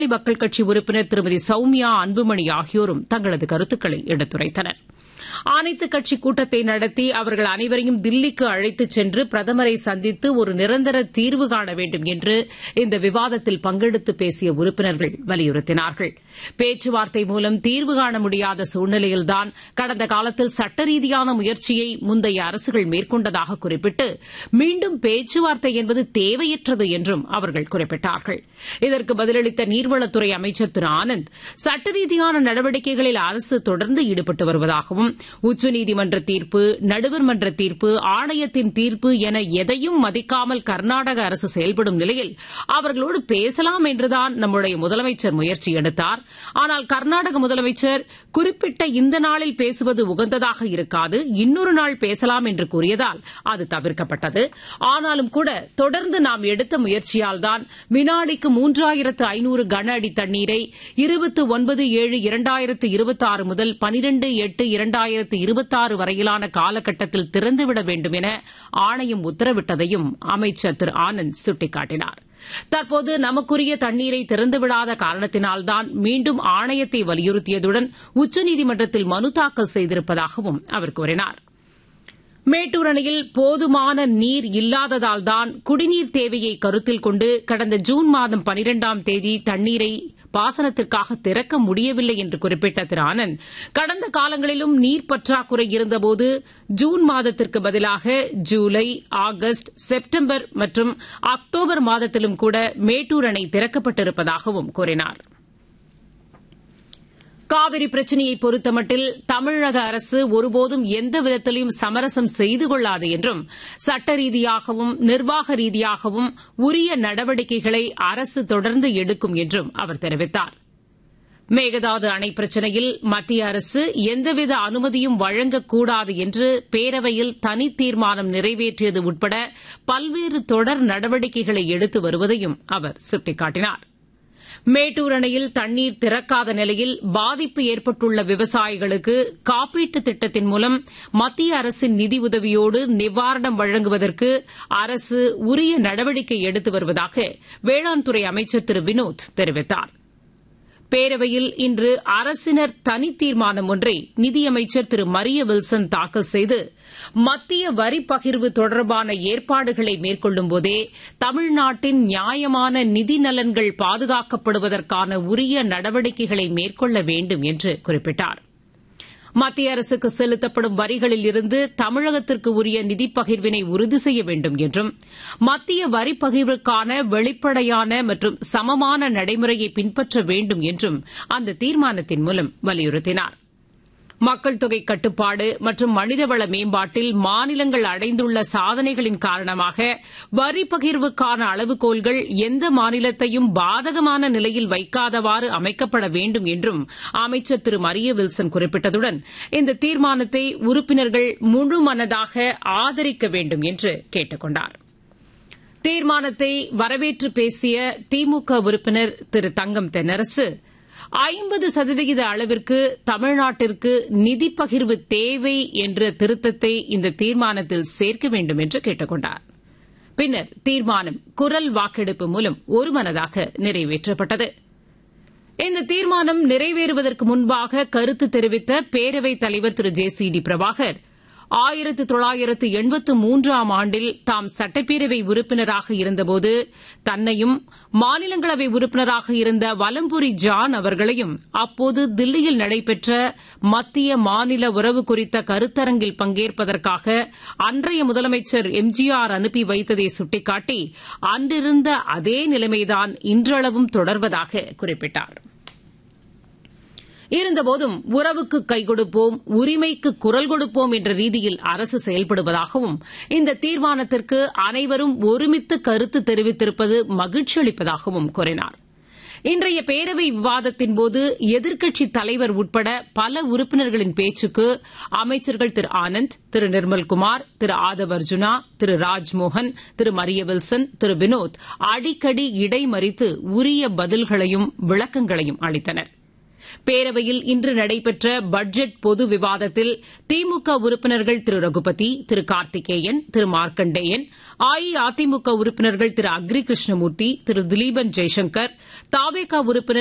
மக்கள் கட்சி உறுப்பினர் திருமதி சௌமியா அன்புமணி ஆகியோரும் தங்களது கருத்துக்களை எடுத்துரைத்தனா் அனைத்துக் கட்சி கூட்டத்தை நடத்தி அவர்கள் அனைவரையும் தில்லிக்கு அழைத்துச் சென்று பிரதமரை சந்தித்து ஒரு நிரந்தர தீர்வு காண வேண்டும் என்று இந்த விவாதத்தில் பங்கெடுத்து பேசிய உறுப்பினர்கள் வலியுறுத்தினார்கள் பேச்சுவார்த்தை மூலம் தீர்வு காண முடியாத சூழ்நிலையில்தான் கடந்த காலத்தில் சட்ட ரீதியான முயற்சியை முந்தைய அரசுகள் மேற்கொண்டதாக குறிப்பிட்டு மீண்டும் பேச்சுவார்த்தை என்பது தேவையற்றது என்றும் அவர்கள் குறிப்பிட்டார்கள் இதற்கு பதிலளித்த நீர்வளத்துறை அமைச்சர் திரு ஆனந்த் சட்ட ரீதியான நடவடிக்கைகளில் அரசு தொடர்ந்து ஈடுபட்டு வருவதாகவும் உச்சநீதிமன்ற தீர்ப்பு நடுவர் மன்ற தீர்ப்பு ஆணையத்தின் தீர்ப்பு என எதையும் மதிக்காமல் கர்நாடக அரசு செயல்படும் நிலையில் அவர்களோடு பேசலாம் என்றுதான் நம்முடைய முதலமைச்சர் முயற்சி எடுத்தார் ஆனால் கர்நாடக முதலமைச்சர் குறிப்பிட்ட இந்த நாளில் பேசுவது உகந்ததாக இருக்காது இன்னொரு நாள் பேசலாம் என்று கூறியதால் அது தவிர்க்கப்பட்டது ஆனாலும் கூட தொடர்ந்து நாம் எடுத்த முயற்சியால் தான் வினாடிக்கு மூன்றாயிரத்து ஐநூறு கன அடி தண்ணீரை இருபத்து ஒன்பது ஏழு இரண்டாயிரத்து இருபத்தாறு முதல் பனிரெண்டு எட்டு இரண்டாயிரத்து இருபத்தாறு வரையிலான காலகட்டத்தில் திறந்துவிட வேண்டும் என ஆணையம் உத்தரவிட்டதையும் அமைச்சர் திரு ஆனந்த் சுட்டிக்காட்டினார் தற்போது நமக்குரிய தண்ணீரை திறந்துவிடாத காரணத்தினால்தான் மீண்டும் ஆணையத்தை வலியுறுத்தியதுடன் உச்சநீதிமன்றத்தில் மனு தாக்கல் செய்திருப்பதாகவும் அவர் கூறினார் மேட்டூர் அணையில் போதுமான நீர் இல்லாததால்தான் குடிநீர் தேவையை கருத்தில் கொண்டு கடந்த ஜூன் மாதம் பனிரெண்டாம் தேதி தண்ணீரை பாசனத்திற்காக திறக்க முடியவில்லை என்று குறிப்பிட்ட திரு ஆனந்த் கடந்த காலங்களிலும் நீர் பற்றாக்குறை இருந்தபோது ஜூன் மாதத்திற்கு பதிலாக ஜூலை ஆகஸ்ட் செப்டம்பர் மற்றும் அக்டோபர் மாதத்திலும் கூட மேட்டூர் அணை திறக்கப்பட்டிருப்பதாகவும் கூறினாா் காவிரி பிரச்சினையை பொறுத்தமட்டில் தமிழக அரசு ஒருபோதும் எந்த விதத்திலும் சமரசம் செய்து கொள்ளாது என்றும் சட்ட ரீதியாகவும் நிர்வாக ரீதியாகவும் உரிய நடவடிக்கைகளை அரசு தொடர்ந்து எடுக்கும் என்றும் அவர் தெரிவித்தார் மேகதாது அணை பிரச்சினையில் மத்திய அரசு எந்தவித அனுமதியும் வழங்கக்கூடாது என்று பேரவையில் தனி தீர்மானம் நிறைவேற்றியது உட்பட பல்வேறு தொடர் நடவடிக்கைகளை எடுத்து வருவதையும் அவர் சுட்டிக்காட்டினார் மேட்டூர் அணையில் தண்ணீர் திறக்காத நிலையில் பாதிப்பு ஏற்பட்டுள்ள விவசாயிகளுக்கு காப்பீட்டுத் திட்டத்தின் மூலம் மத்திய அரசின் நிதியுதவியோடு நிவாரணம் வழங்குவதற்கு அரசு உரிய நடவடிக்கை எடுத்து வருவதாக வேளாண் துறை அமைச்சர் திரு வினோத் தெரிவித்தார் பேரவையில் இன்று அரசினர் தனி தீர்மானம் ஒன்றை நிதியமைச்சர் திரு மரிய வில்சன் தாக்கல் செய்து மத்திய வரி பகிர்வு தொடர்பான ஏற்பாடுகளை மேற்கொள்ளும்போதே தமிழ்நாட்டின் நியாயமான நிதி நலன்கள் பாதுகாக்கப்படுவதற்கான உரிய நடவடிக்கைகளை மேற்கொள்ள வேண்டும் என்று குறிப்பிட்டார் மத்திய அரசுக்கு செலுத்தப்படும் வரிகளில் இருந்து தமிழகத்திற்கு உரிய நிதி பகிர்வினை உறுதி செய்ய வேண்டும் என்றும் மத்திய வரி பகிர்வுக்கான வெளிப்படையான மற்றும் சமமான நடைமுறையை பின்பற்ற வேண்டும் என்றும் அந்த தீர்மானத்தின் மூலம் வலியுறுத்தினார் மக்கள் தொகை கட்டுப்பாடு மற்றும் மனிதவள மேம்பாட்டில் மாநிலங்கள் அடைந்துள்ள சாதனைகளின் காரணமாக வரி பகிர்வுக்கான அளவுகோல்கள் எந்த மாநிலத்தையும் பாதகமான நிலையில் வைக்காதவாறு அமைக்கப்பட வேண்டும் என்றும் அமைச்சர் திரு மரிய வில்சன் குறிப்பிட்டதுடன் இந்த தீர்மானத்தை உறுப்பினர்கள் முழு மனதாக ஆதரிக்க வேண்டும் என்று கேட்டுக் கொண்டார் தீர்மானத்தை வரவேற்று பேசிய திமுக உறுப்பினர் திரு தங்கம் தென்னரசு ஐம்பது சதவிகித அளவிற்கு தமிழ்நாட்டிற்கு நிதி பகிர்வு தேவை என்ற திருத்தத்தை இந்த தீர்மானத்தில் சேர்க்க வேண்டும் என்று கேட்டுக் கொண்டார் பின்னர் தீர்மானம் குரல் வாக்கெடுப்பு மூலம் ஒருமனதாக நிறைவேற்றப்பட்டது இந்த தீர்மானம் நிறைவேறுவதற்கு முன்பாக கருத்து தெரிவித்த பேரவைத் தலைவர் Thiru J C D Prabhakar ஆயிரத்து தொள்ளாயிரத்து எண்பத்து மூன்றாம் ஆண்டில் தாம் சட்டப்பேரவை உறுப்பினராக இருந்தபோது தன்னையும் மாநிலங்களவை உறுப்பினராக இருந்த வலம்புரி ஜான் அவர்களையும் அப்போது தில்லியில் நடைபெற்ற மத்திய மாநில உறவு குறித்த கருத்தரங்கில் பங்கேற்பதற்காக அன்றைய முதலமைச்சர் எம்ஜிஆர் அனுப்பி வைத்ததை சுட்டிக்காட்டி அன்றிருந்த அதே நிலைமைதான் இன்றளவும் தொடர்வதாக குறிப்பிட்டாா் இருந்தபோதும் உறவுக்கு கை கொடுப்போம் உரிமைக்கு குரல் கொடுப்போம் என்ற ரீதியில் அரசு செயல்படுவதாகவும் இந்த தீர்மானத்திற்கு அனைவரும் ஒருமித்து கருத்து தெரிவித்திருப்பது மகிழ்ச்சி அளிப்பதாகவும் கூறினார் இன்றைய பேரவை விவாதத்தின்போது எதிர்க்கட்சித் தலைவர் உட்பட பல உறுப்பினர்களின் பேச்சுக்கு அமைச்சர்கள் திரு ஆனந்த் திரு நிர்மல்குமார் திரு ஆதவ் அர்ஜுனா திரு ராஜ்மோகன் திரு மரிய வில்சன் திரு வினோத் அடிக்கடி இடைமறித்து உரிய பதில்களையும் விளக்கங்களையும் அளித்தனா் பேரவையில் இன்று நடைபெற்ற பட்ஜெட் பொது விவாதத்தில் திமுக உறுப்பினர்கள் திரு ரகுபதி திரு கார்த்திகேயன் திரு மார்க்கண்டேயன் அஇஅதிமுக உறுப்பினர்கள் திரு அக்ரி கிருஷ்ணமூர்த்தி திரு திலீபன் ஜெய்சங்கர் தாவேகா உறுப்பினர்